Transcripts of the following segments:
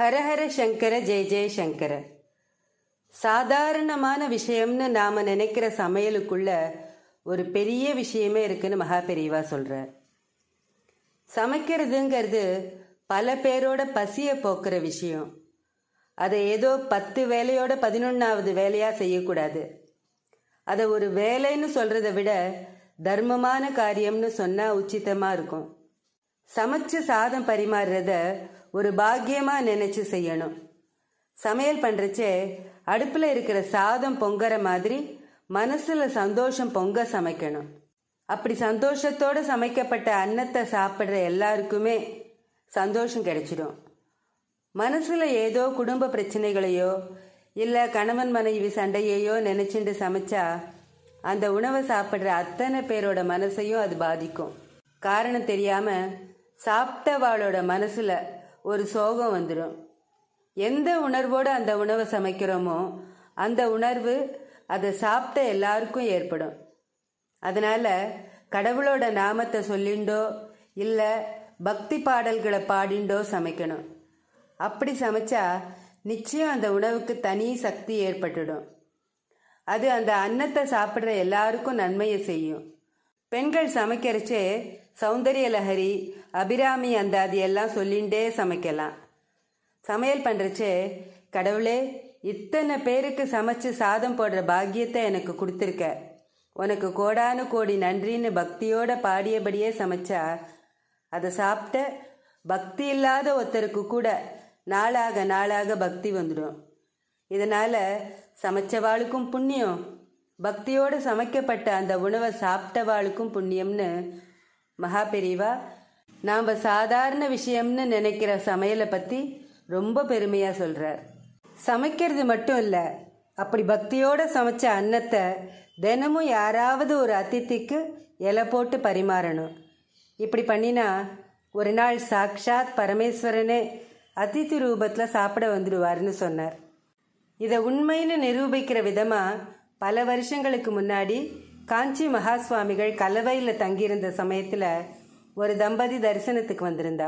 ஹரஹர சங்கர ஜெய ஜெய சங்கர சாதாரணமான விஷயம்னு நாம நினைக்கிற சமையலுக்குள்ள ஒரு பெரிய விஷயமே இருக்குன்னு மகா பெரியவா சொல்றார் சமைக்கிறதுங்கிறது பல பேரோட பசியை போக்குற விஷயம் அதை ஏதோ பத்து வேலையோட பதினொன்றாவது வேலையாக செய்யக்கூடாது அதை ஒரு வேலைன்னு சொல்கிறத விட தர்மமான காரியம்னு சொன்னால் உச்சிதமாக இருக்கும் சமைச்சு சாதம் பரிமாறுறத ஒரு பாக்கியமாக நினச்சி செய்யணும் சமையல் பண்ணுறச்சே அடுப்பில் இருக்கிற சாதம் பொங்குற மாதிரி மனசில் சந்தோஷம் பொங்க சமைக்கணும் அப்படி சந்தோஷத்தோடு சமைக்கப்பட்ட அன்னத்தை சாப்பிட்ற எல்லாருக்குமே சந்தோஷம் கிடைச்சிடும் மனசில் ஏதோ குடும்ப பிரச்சனைகளையோ இல்லை கணவன் மனைவி சண்டையையோ நினச்சிட்டு சமைச்சா அந்த உணவை சாப்பிட்ற அத்தனை பேரோட மனசையும் அது பாதிக்கும் காரணம் தெரியாமல் சாப்பிட்டவாளோட மனசில் ஒரு சோகம் வந்துடும் எந்த உணர்வோடு அந்த உணவை சமைக்கிறோமோ அந்த உணர்வு அதை சாப்பிட்ட எல்லாருக்கும் ஏற்படும் அதனால் கடவுளோட நாமத்தை சொல்லிண்டோ இல்லை பக்தி பாடல்களை பாடிண்டோ சமைக்கணும் அப்படி சமைச்சா நிச்சயம் அந்த உணவுக்கு தனி சக்தி ஏற்பட்டுடும் அது அந்த அன்னத்தை சாப்பிட்ற எல்லாருக்கும் நன்மையை செய்யும் பெண்கள் சமைக்கிறச்சே சௌந்தரிய லஹரி அபிராமி அந்தாதி எல்லாம் சொல்லிண்டே சமைக்கலாம் சமையல் பண்ணுறச்சே கடவுளே இத்தனை பேருக்கு சமைச்சு சாதம் போடுற பாக்கியத்தை எனக்கு கொடுத்துருக்க உனக்கு கோடானு கோடி நன்றின்னு பக்தியோட பாடியபடியே சமைச்சா அதை சாப்பிட்ட பக்தி இல்லாத ஒருத்தருக்கு கூட நாளாக நாளாக பக்தி வந்துடும் இதனால் சமைச்சவாளுக்கும் புண்ணியம் பக்தியோடு சமைக்கப்பட்ட அந்த உணவை சாப்பிட்டவாளுக்கும் புண்ணியம்னு மகா பெரியவா நாம் சாதாரண விஷயம்னு நினைக்கிற சமையலை பற்றி ரொம்ப பெருமையாக சொல்கிறார் சமைக்கிறது மட்டும் இல்லை அப்படி பக்தியோடு சமைச்ச அன்னத்தை தினமும் யாராவது ஒரு அதித்திக்கு இலை போட்டு பரிமாறணும் இப்படி பண்ணினா ஒரு நாள் சாக்ஷாத் பரமேஸ்வரனே அதித்தி ரூபத்தில் சாப்பிட வந்துடுவார்னு சொன்னார் இதை உண்மைன்னு நிரூபிக்கிற விதமாக பல வருஷங்களுக்கு முன்னாடி காஞ்சி மகா சுவாமிகள் கலவையில் தங்கியிருந்த சமயத்தில் ஒரு தம்பதி தரிசனத்துக்கு வந்திருந்தா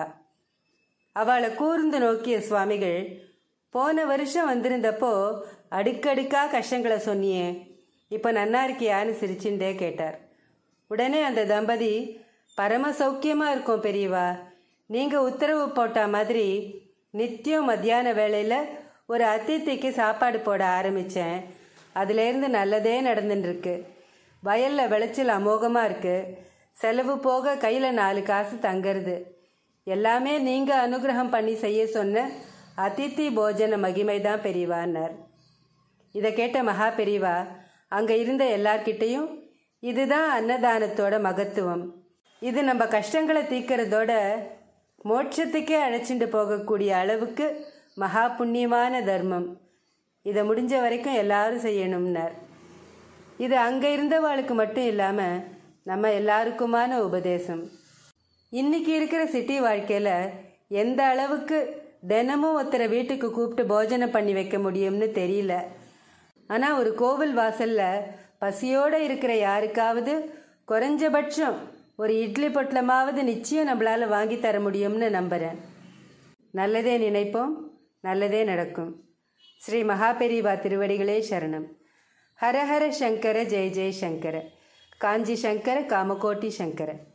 அவளை கூர்ந்து நோக்கிய சுவாமிகள் போன வருஷம் வந்திருந்தப்போ அடுக்கடுக்காக கஷ்டங்களை சொன்னியே இப்போ நன்னா இருக்கியான்னு சிரிச்சுட்டே கேட்டார் உடனே அந்த தம்பதி பரம சௌக்கியமாக இருக்கும் பெரியவா நீங்கள் உத்தரவு போட்ட மாதிரி நித்தியம் மத்தியான வேளையில் ஒரு அதித்திக்கு சாப்பாடு போட ஆரம்பித்தேன் அதுலேருந்து நல்லதே நடந்துட்டுருக்கு வயலில் விளைச்சல் அமோகமாக இருக்குது செலவு போக கையில் நாலு காசு தங்கிறது எல்லாமே நீங்கள் அனுகிரகம் பண்ணி செய்ய சொன்ன அதித்தி போஜன மகிமை தான் பெரியவான்னார் இதை கேட்ட மகா பெரியவா அங்கே இருந்த எல்லார்கிட்டையும் இதுதான் அன்னதானத்தோட மகத்துவம் இது நம்ம கஷ்டங்களை தீக்கிறதோட மோட்சத்துக்கே அழைச்சிட்டு போகக்கூடிய அளவுக்கு மகா புண்ணியமான தர்மம் இதை முடிஞ்ச வரைக்கும் எல்லாரும் செய்யணும்னார் இது அங்கே இருந்தவாளுக்கு மட்டும் இல்லாமல் நம்ம எல்லாருக்குமான உபதேசம் இன்னைக்கு இருக்கிற சிட்டி வாழ்க்கையில் எந்த அளவுக்கு தினமும் ஒருத்தரை வீட்டுக்கு கூப்பிட்டு போஜனம் பண்ணி வைக்க முடியும்னு தெரியல ஆனால் ஒரு கோவில் வாசலில் பசியோடு இருக்கிற யாருக்காவது குறைஞ்சபட்சம் ஒரு இட்லி பொட்டலமாவது நிச்சயம் நம்மளால் வாங்கி தர முடியும்னு நம்புகிறேன் நல்லதே நினைப்போம் நல்லதே நடக்கும் ஸ்ரீ மகாபெரிவா திருவடிகளே சரணம் ஹரஹர சங்கர ஜெய ஜெய சங்கர காஞ்சி சங்கர காமகோட்டி சங்கர